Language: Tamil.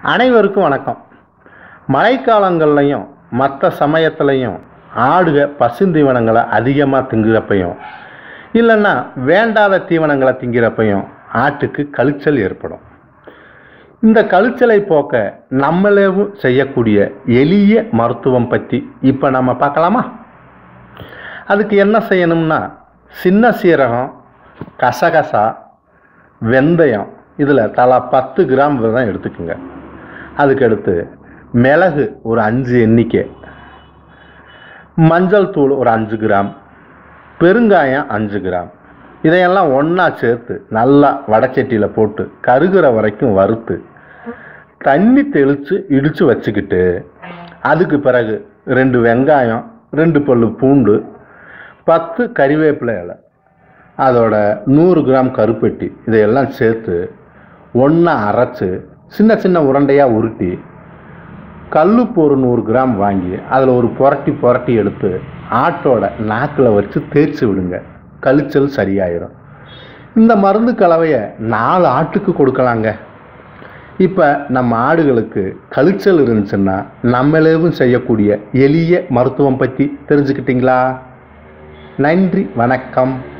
அனைவருக்கும் வணக்கம் மழைக்காலங்கள்லையும் மற்ற சமயத்துலையும் ஆடுக பசுந்தீவனங்களை அதிகமாக திங்குறப்பையும் இல்லைன்னா வேண்டாத தீவனங்களை திங்கிறப்பையும் ஆட்டுக்கு கழிச்சல் ஏற்படும் இந்த கழிச்சலை போக்க நம்மளேவும் செய்யக்கூடிய எளிய மருத்துவம் பற்றி இப்போ நம்ம பார்க்கலாமா அதுக்கு என்ன செய்யணும்னா சின்ன சீரகம் கசகசா வெந்தயம் இதில் தலா பத்து கிராம் தான் எடுத்துக்கோங்க அதுக்கு அடுத்து மிளகு ஒரு அஞ்சு எண்ணிக்கை மஞ்சள் தூள் ஒரு அஞ்சு கிராம் பெருங்காயம் அஞ்சு கிராம் இதையெல்லாம் ஒன்றா சேர்த்து நல்லா வடச்சட்டியில் போட்டு கருகிற வரைக்கும் வறுத்து தண்ணி தெளித்து இடித்து வச்சுக்கிட்டு அதுக்கு பிறகு ரெண்டு வெங்காயம் ரெண்டு பல்லு பூண்டு பத்து கறிவேப்பிலை இலை அதோட நூறு கிராம் கருப்பெட்டி இதையெல்லாம் சேர்த்து ஒன்றா அரைச்சு சின்ன சின்ன உருண்டையாக உருட்டி கல்லுப்பு ஒரு நூறு கிராம் வாங்கி அதில் ஒரு புரட்டி புரட்டி எடுத்து ஆட்டோட நாக்கில் வச்சு தேய்ச்சி விடுங்க கழிச்சல் சரியாயிரும் இந்த மருந்து கலவையை நாலு ஆட்டுக்கு கொடுக்கலாங்க இப்போ நம்ம ஆடுகளுக்கு கழிச்சல் இருந்துச்சுன்னா நம்மளேவும் செய்யக்கூடிய எளிய மருத்துவம் பற்றி தெரிஞ்சுக்கிட்டீங்களா நன்றி வணக்கம்